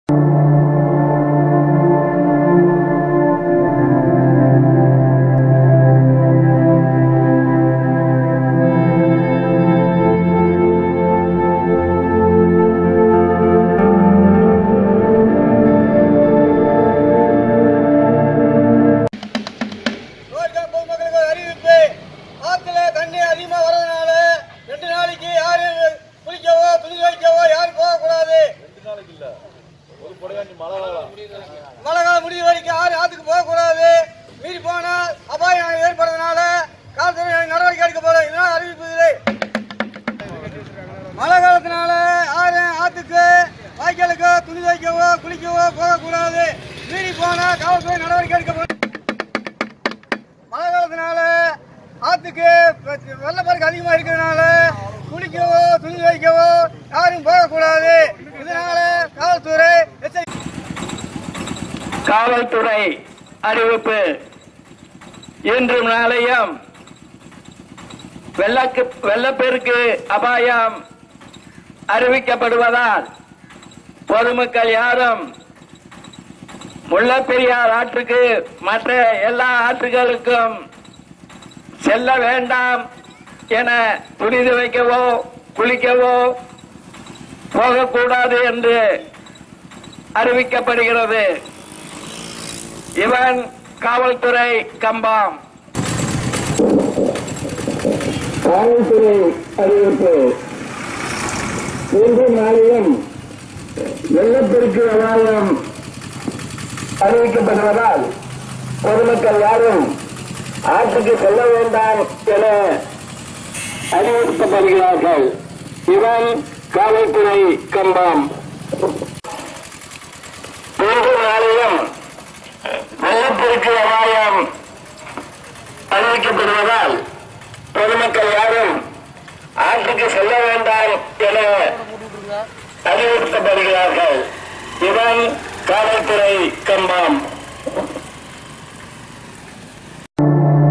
ரோட்ல பொதுமக்களுக்கு ஒரு அறிவிப்பு ஆத்துல தண்ணி அதிகமா வரதுனால ரெண்டு நாளைக்கு யாரும் குளிக்கவோ துணி துவைக்கவோ யாரும் போகக்கூடாது மழை காலம் முடிவு வரைக்கும் யாரும் ஆத்துக்கு போகக்கூடாது மீறி போனா அபாயம் ஏற்படுறதுனால காவல்துறை நடவடிக்கை எடுக்க போறோம் இதனால அறிவிப்பு இது மழை காலத்தினால யாரும் ஆத்துக்கு வாய்க்காலுக்கு துணி துவைக்கவோ குளிக்கவோ போகக்கூடாது மீறி போனா காவல்துறை நடவடிக்கை எடுக்க போறோம் மழை காலத்தினால ஆத்துக்கு வெ- வெள்ளப்பெருக்கு அதிகமா இருக்கிறதுனால குளிக்கவோ துணி துவைக்கவோ யாரும் போகக்கூடாது இதனால காவல்துறை எச்சரிக்கை காவல்துறை அறிவிப்பு இன்றும் நாளையும் வெள்ளக்கு வெள்ளப்பெருக்கு அபாயம் அறிவிக்கப்படுவதால் பொதுமக்கள் யாரும் முல்லைப்பெரியார் ஆற்றுக்கு மற்ற எல்லா ஆற்றுகளுக்கும் செல்ல வேண்டாம் என துணி துவைக்கவோ குளிக்கவோ போகக்கூடாது என்று அறிவிக்கப்படுகிறது இவன் காவல்துறை கம்பம் காவல்துறை அறிவிப்பு இன்று நாளையும் வெள்ளப்பெருக்கு அபாயம் அறிவிக்கப்படுவதால் பொதுமக்கள் யாரும் ஆற்றுக்கு செல்ல வேண்டாம் என அறிவுறுத்தப்படுகிறார்கள் இவன் காவல்துறை கம்பம் இன்று நாளையும் வெள்ளப்பெருக்கு அபாயம் அறிவிக்கப்படுவதால் பொதுமக்கள் யாரும் ஆற்றுக்கு செல்ல வேண்டாம் என அறிவுறுத்தப்படுகிறார்கள் இவன் காவல்துறை கம்பம்